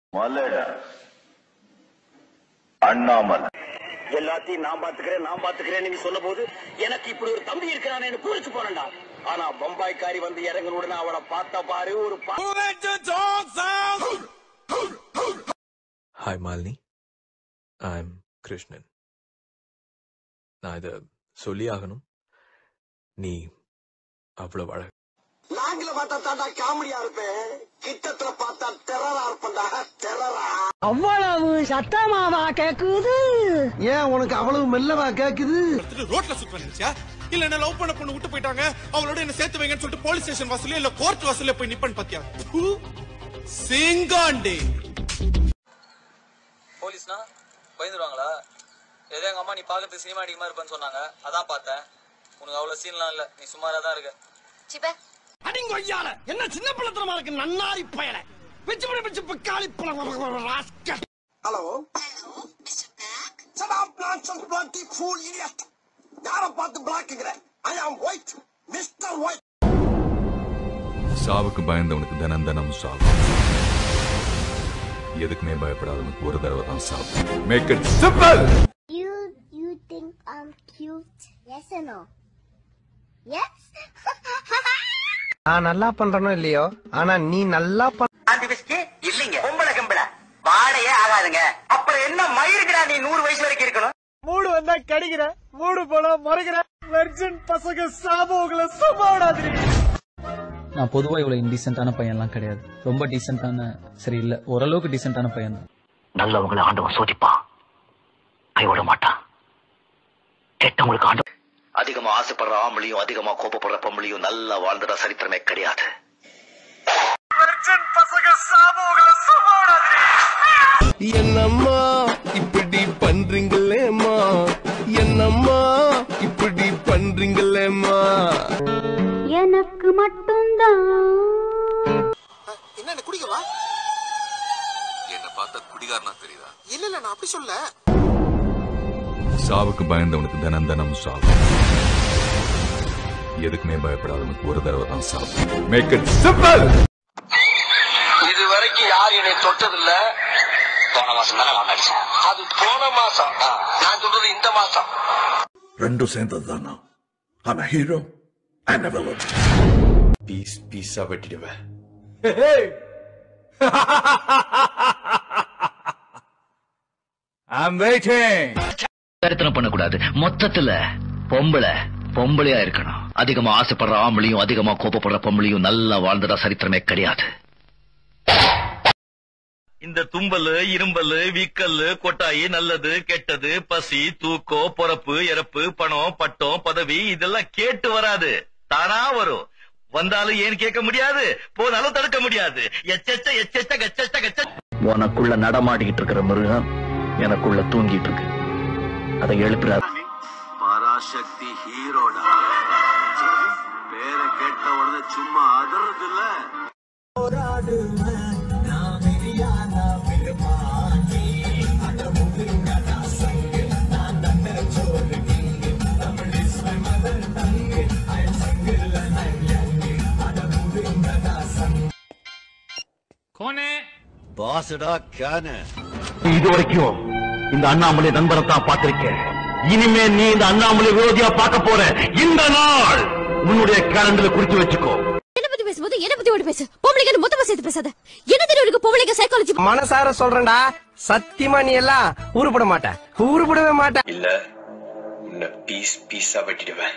மலடா அண்ணாமலை எல்லாத்தையும் நான் பாத்துக்கிறேன் நான் பாத்துக்கிறேன் நீங்க சொல்ல போது எனக்கு இப்படி ஒரு தம்பி இருக்கிறானேன்னு பூரிச்சு போனேன்டா ஆனா பம்பாய்க்காரி வந்து இறங்கணுடனே அவளை பார்த்தா பாரு ஒரு பா- hi Malini I am Krishnan நான் இதை சொல்லி ஆகணும் நீ அவ்வளவு அழகு நாங்கள பார்த்தா தாண்டா காமெடியா இருப்பேன் கிட்டத்துல பார்த்தா டெரரா இருப்பேன்டா டெரரா அவ்வளவு சத்தமாவா கேக்குது ஏன் உனக்கு அவ்வளவு மெல்லவா கேக்குது ரோட்ல சுத்த நினைச்சியா இல்ல என்ன லவ் பண்ண பொண்ணு விட்டு போயிட்டாங்க அவளோட என்ன சேர்த்து வைங்கன்னு சொல்லிட்டு போலீஸ் ஸ்டேஷன் வாசல்ல இல்ல கோர்ட் வாசல்ல போய் நிப்பன் பாத்தியா ப்பு. சிங்காண்டி போலீஸ்னா பயந்துருவாங்களா ஏதோ எங்க அம்மா நீ பார்க்கறதுக்கு சினிமா அடிக்கமா இருப்பேன்னு சொன்னாங்க அதான் பார்த்தேன் உனக்கு அவ்வளவு சீன்லாம் இல்ல நீ சுமாரா தான் இருக்க சிப்ப அடிங்கொய்யால என்ன சின்ன பிள்ளைத்தனமா இருக்கு நன்னாரி பயல பிச்சு பிடி பிச்சு பிக்காளி rascal hello Shut up, nonsense, bloody fool, idiot. யார பார்த்து பிளாக்குங்கிற ஐ ஆம் ஒயிட் மிஸ்டர் ஒயிட் சாவுக்கு பயந்தவனுக்கு தினம் தினம் சாவு எதுக்குமே பயப்படாதவனுக்கு ஒரு தடவை தான் சாவு make it simple You you think I'm cute? Yes or no? Yes? நான் நல்லா பண்றனோ இல்லையோ ஆனா நீ நல்லா இல்லீங்க பொம்பளை கம்பளை வாடையே ஆகாதுங்க அப்புறம் என்ன மயிருக்குடா நீ நூறு வயசு வரைக்கும் இருக்கணும் மூடு வந்தா கடிக்கிற மூடு போனா முறைகிற வெர்ஜன் பசங்க சாபோகளை சும்மாடாதிரி நான் பொதுவா இவ்வளவு இன்டீசென்டான பையன்லாம் கிடையாது ரொம்ப டீசென்டான சரி இல்ல ஓரளவுக்கு டீசென்டான பையன் தான் நல்லவங்களை ஆண்டவன் சோதிப்பான் கைவிட மாட்டான் கெட்டவங்களுக்கு ஆண்டவன் அதிகமா ஆசைப்படுற ஆம்பளையும் அதிகமா கோபப்படுற பொம்பளையும் நல்லா வாழ்ந்துட சரித்திரமே கிடையாது வெர்ஜன் பசங்க சாபோகளை சும்மாடாதிரி என்னம்மா இப்படி பண்றீங்களேம்மா என்னம்மா இப்படி பண்றீங்களேம்மா எனக்கு மட்டும்தான் என்ன குடிக்கவா என்ன பார்த்தா குடிகாரனா தெரியுதா இல்ல இல்ல நான் அப்படி சொல்ல சாவுக்கு பயந்தவனுக்கு தினம் தினம் சாவு எதுக்குமே பயப்படாதவனுக்கு ஒரு தடவை தான் சாவு மேக் இட் சிம்பிள் இது வரைக்கும் யார் என்னை தொட்டதில்ல போன மாசம் தானே நான் நடிச்சேன் அது போன மாசம் நான் சொல்றது இந்த மாசம் ரெண்டும் சேர்ந்தது தானா I'm a hero and a villain. Piece பீஸா வெட்டிடுவேன் I'm waiting சரித்திரம் பண்ணக்கூடாது மொத்தத்துல பொம்பளை பொம்பளையா இருக்கணும் அதிகமா ஆசைப்படுற ஆம்பளையும் அதிகமா கோபப்படுற பொம்பளையும் நல்லா வாழ்ந்துடா சரித்திரமே கிடையாது இந்த தும்பல் இரும்பல் வீக்கல் கொட்டாயி நல்லது கெட்டது பசி தூக்கம் பொறப்பு இறப்பு பணம் பட்டம் பதவி இதெல்லாம் கேட்டு வராது தானா வரும் வந்தாலும் ஏன் கேட்க முடியாது போனாலும் தடுக்க முடியாது எச்செச்ச எச்செச்ச கச்செச்ச கச்ச உனக்குள்ள நடமாடிக்கிட்டு இருக்கிற மிருகம் எனக்குள்ள தூங்கிட்டு இருக்கு அதை எழுப்புறாரு பராசக்தி ஹீரோடா பேரை கேட்ட உடனே சும்மா அதறது இல்ல பாசுடா கேன இது வரைக்கும் இந்த அண்ணாமலை நண்பரை தான் பார்த்திருக்கேன் இனிமே நீ இந்த அண்ணாமலை விரோதியா பார்க்க போற இந்த நாள் உன்னுடைய கேலண்டர்ல குறிச்சு வச்சுக்கோ என்ன பத்தி பேசும்போது என்ன பத்தி ஓடி பேசு பொம்பளைங்க மொத்தமா சேர்த்து பேசாத என்ன தெரியும் உனக்கு பொம்பளைங்க சைக்காலஜி மனசார சொல்றேன்டா சத்தியமா நீ எல்லாம் உருப்பட மாட்ட உருப்படவே மாட்ட இல்ல உன்னை பீஸ் பீஸா வெட்டிடுவேன்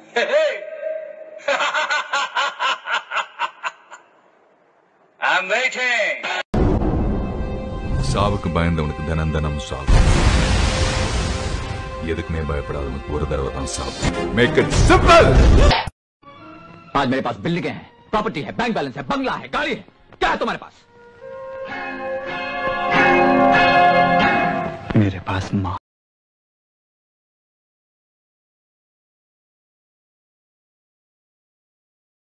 I'm waiting. சாவுக்கு பயந்தவனுக்கு தினம் தினம் சாவு எதுக்குமே பயப்படாதவனுக்கு ஒரு தடவை தான் சாவு மேக் இட் சிம்பிள் आज मेरे पास बिल्डिंग है प्रॉपर्टी है बैंक बैलेंस है बंगला है गाड़ी है क्या है तुम्हारे पास मेरे पास माँ